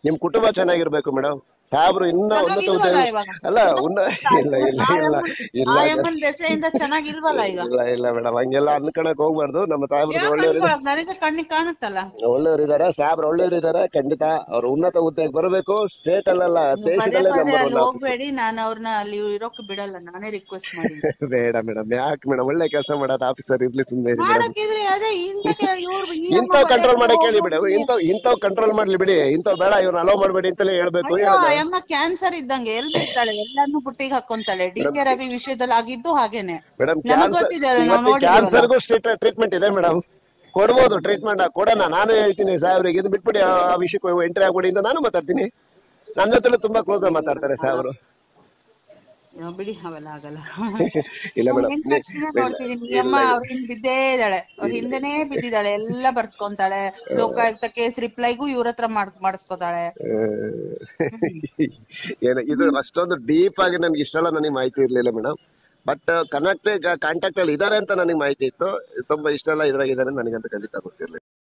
ನಿಮ್ ಕುಟುಂಬ ಚೆನ್ನಾಗಿರ್ಬೇಕು ಮೇಡಮ್ ಸಾಬ್ರು ಇನ್ನ ಉನ್ನತ ಚೆನ್ನಾಗಿಲ್ವಲ್ಲ ಹುದ್ದೆ ಇವಾಗ ಅಲ್ಲ ಉನ್ನ ಇಲ್ಲ ಇಲ್ಲ ಇಲ್ಲ ಇಲ್ಲ ಆಯಮ್ಮನ್ ದೆಸೆಯಿಂದ ಚೆನ್ನಾಗಿಲ್ವಲ್ಲ ಈಗ ಇಲ್ಲ ಇಲ್ಲ ಮೇಡಮ್ ಹಂಗೆಲ್ಲ ಅನ್ಕೊಳಕ್ ಹೋಗ್ಬಾರ್ದು ನಮ್ಮ ಸಾಬ್ರು ಯಾಕ್ ಒಳ್ಳೆಯವರು ಅನ್ಕೊಳಕ್? ನನಗೆ ಕಣ್ಣಿಗೆ ಕಾಣುತ್ತಲ್ಲ ಒಳ್ಳೆಯವರಿದ್ದಾರೆ ಸಾಬ್ರು ಒಳ್ಳೆಯವರಿದ್ದಾರೆ ಖಂಡಿತ ಅವ್ರು ಉನ್ನತ ಹುದ್ದೆಗೆ ಬರಬೇಕು ಸ್ಟೇಟ್ ಅಲ್ಲಲ್ಲ ನೀವು ಪದೇ ದೇಶದಲ್ಲೇ ಪದೇ ನಂಬರ್ ಅಲ್ಲಿ ಒನ್ ಹೋಗ್ಬೇಡಿ ನಾನು ಅವ್ರನ್ನ ಅಲ್ಲಿ ಇರೋಕ್ ಬಿಡಲ್ಲ ನಾನೇ ರಿಕ್ವೆಸ್ಟ್ ಮಾಡಿ ಬೇಡ ಮೇಡಮ್ ಯಾಕೆ ಮೇಡಮ್ ಒಳ್ಳೆ ಕೆಲಸ ಮಾಡೋದು ಆಫೀಸರ್ ಇರ್ಲಿ ಸುಮ್ಮನೆ ಇರಿ ಮೇಡಮ್ ಮಾಡಕ್ಕಿದ್ರೆ ಅದೇ ಹಿಂದಕ್ಕೆ ಇವ್ರು ಈ ಅಮ್ಮ ಇಂಥವ್ ಕಂಟ್ರೋಲ್ ಪದೇ ಮಾಡಕ್ ಪದೇ ಹೇಳಿ ಬಿಡಿ ಹೋಗ್ಬಿಡಿ. ಇಂಥವ್ ಇಂಥವ್ ಕಂಟ್ರೋಲ್ ಮಾಡ್ಲಿ ಬಿಡಿ ಇಂಥವ್ ಬೇಡ ಇವ್ನ ಅಲೋ ಮಾಡ್ಬೇಡಿ ಅಂತಲೇ ಹೇಳ್ಬೇಕು ಅಯ್ಯೋ ಹೇಳೋಣ ಅಮ್ಮ ಕ್ಯಾನ್ಸರ್ ಇದ್ದಂಗೆ ಎಲ್ ಬಿಡ್ತಾಳೆ ಎಲ್ಲಾನು ಬುಟ್ಟಿಗೆ ಹಾಕೊಂತಾಳೆ ಡಿ ಕೆ ರವಿ ವಿಷಯದಲ್ಲಿ ಆಗಿದ್ದು ಹಾಗೇನೆ ಮೇಡಮ್ ನಮಗ್ ಕ್ಯಾನ್ಸರ್ ಗೊತ್ತಿದೆ ಅಲ್ಲ, ನಾವ್ ಇವತ್ತು ನೋಡಿದೀವಲ್ಲ. ಕ್ಯಾನ್ಸರ್ಗೂ ಟ್ರೀಟ್ಮೆಂಟ್ ಇದೆ ಮೇಡಮ್ ಕೊಡ್ಬೋದು ಟ್ರೀಟ್ಮೆಂಟ್ ಕೊಡೋಣ ನಾನು ಹೇಳ್ತೀನಿ ಸಾಹೇಬ್ರಿಗೆ ಇದು ಬಿಟ್ಬಿಡಿ ಆ ಆ ವಿಷಯಕ್ಕೆ ಎಂಟ್ರಿ ಆಗ್ಬಿಡಿ ಅಂತ ನಾನು ಮಾತಾಡ್ತೀನಿ ನನ್ನ ಜೊತೆ ತುಂಬಾ ಕ್ಲೋಸ್ ಆಗಿ ಮಾತಾಡ್ತಾರೆ ಸಾಹೇಬ್ರು ಅಯ್ಯೋ, ಬಿಡಿ ಅವೆಲ್ಲ ಆಗಲ್ಲ ಇಲ್ಲ ಮೇಡಮ್ ಎಂಟ್ ತಕ್ಷಣ ನೋಡ್ತಿದೀನಿ ಈ ಅಮ್ಮ ಅವ್ರ ಹಿಂದ್ ಬಿದ್ದೇ ಇದ್ದಾಳೆ ಅವ್ರ ಹಿಂದೆನೇ ಬಿದ್ದಿದ್ದಾಳೆ ಎಲ್ಲ ಬರ್ಸ್ಕೊಂತಾಳೆ ಲೋಕಾಯುಕ್ತ ಕೇಸ್ ರಿಪ್ಲೈಗೂ ಇವ್ರ ಹತ್ರ ಮಾಡ್ ಮಾಡಿಸ್ಕೊತಾಳೆ ಏನು ಇದು ಅಷ್ಟೊಂದು ಡೀಪ್ ಆಗಿ ನನ್ಗೆ ಇಷ್ಟೆಲ್ಲ ನನಗೆ ಮಾಹಿತಿ ಇರ್ಲಿಲ್ಲ ಮೇಡಮ್ ಬಟ್ ಕನೆಕ್ಟ್ ಕಾಂಟ್ಯಾಕ್ಟ್ ಅಲ್ಲಿ ಇದಾರೆ ಅಂತ ನನಗೆ ಮಾಹಿತಿ ಇತ್ತು ತುಂಬಾ ಇಷ್ಟೆಲ್ಲ ಇದ್ರಾಗಿದ್ದಾರೆ ನನಗಂತ ಖಂಡಿತ ಗೊತ್ತಿರ್ಲಿಲ್ಲ